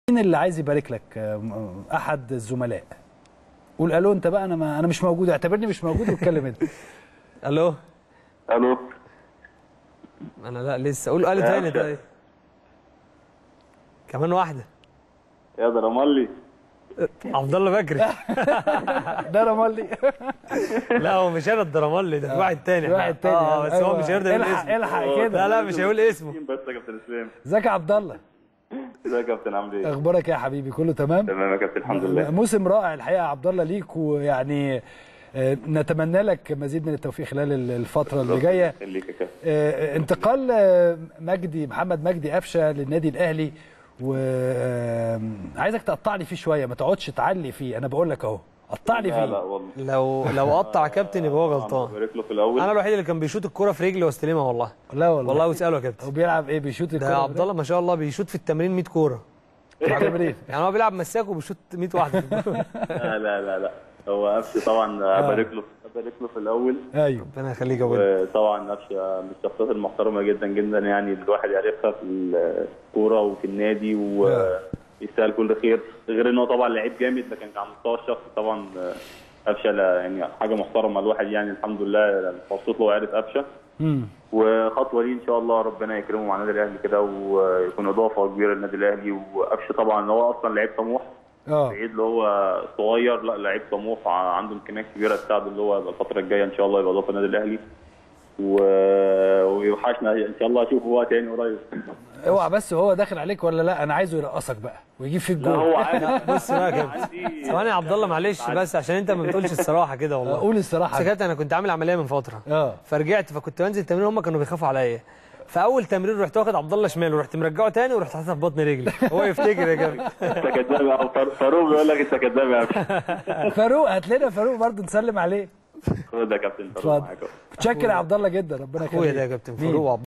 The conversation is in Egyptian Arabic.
مين اللي عايز يبارك لك آه، احد الزملاء قول الو انت بقى انا ما انا مش موجود اعتبرني مش موجود واتكلم انت الو الو انا لا لسه قول الو تاني أبشر. طيب كمان واحده يا ده رملي عبد الله بكري ده رملي لا هو مش انا الدرامالي ده في واحد تاني واحد تاني اه بس هو أيوة. مش هيرضى يقول الحق اسمه الحق لا كده لا مش هيقول اسمه بس يا كابتن اسلام ازيك يا عبد الله ازيك يا كابتن عامل ايه؟ اخبارك إيه يا حبيبي كله تمام تمام يا كابتن الحمد لله موسم رائع الحقيقه يا عبد الله ليك ويعني آه، نتمنى لك مزيد من التوفيق خلال ال- الفتره اللي جايه خليك يا كابتن آه، انتقال آه، مجدي محمد مجدي قفشه للنادي الاهلي وعايزك تقطع لي فيه شويه ما تقعدش تعلي فيه انا بقول لك اهو قطع لي لا لا فيه والله لو لو قطع كابتن يبقى هو أنا غلطان ببارك له في الاول انا الوحيد اللي كان بيشوط الكرة في رجلي واستلمها والله لا والله والله واساله يا هو كابتن بيلعب ايه بيشوط ده الكرة عبد الله ما شاء الله بيشوط في التمرين 100 كوره في التمرين يعني هو بيلعب مساك وبيشوط 100 واحده لا لا لا لا هو قفشه طبعا ابارك له ابارك له في الاول ايوه ربنا يخليك يا ابويا وطبعا قفشه من الشخصيات المحترمه جدا جدا يعني الواحد يعرفها في الكوره وفي النادي ويستاهل كل خير غير ان هو طبعا لعيب جامد لكن على المستوى الشخصي طبعا قفشه لا- يعني حاجه محترمه الواحد يعني الحمد لله فرصته له وعرف قفشه امم وخطوه ليه ان شاء الله ربنا يكرمه مع النادي الاهلي كده ويكون اضافه كبيره للنادي الاهلي وقفشه طبعا هو اصلا لعيب طموح اه بعيد اللي هو صغير لا لعيب طموح ع- عنده امكانيات كبيره تساعده اللي هو يبقى الفتره الجايه ان شاء الله يبقى اضافه النادي الاهلي و... ويوحشنا ان شاء الله اشوفه هو تاني قريب اوعى بس هو داخل عليك ولا لا انا عايزه يرقصك بقى ويجيب فيك لا جول هو عارف بص بقى يا كابتن عندي- ثواني يا عبد الله معلش بس عشان انت ما بتقولش الصراحه كده والله قول بس الصراحه يا كابتن انا كنت عامل عمليه من فتره اه فرجعت فكنت بنزل التمرين هم كانوا بيخافوا عليا فاول تمرين رحت واخد عبد الله شمال ورحت مرجعه تاني ورحت حاططها في بطن رجلي هو يفتكر يا كابتن انت كذاب يا عم. فار- فاروق بيقول لك انت كذاب يا عم. فاروق هات لنا فاروق برضه نسلم عليه خد يا كابتن فاروق اتفضل معاك أهو. متشكر يا عبد الله جدا ربنا يخليك اخويا ده يا كابتن مين؟ فاروق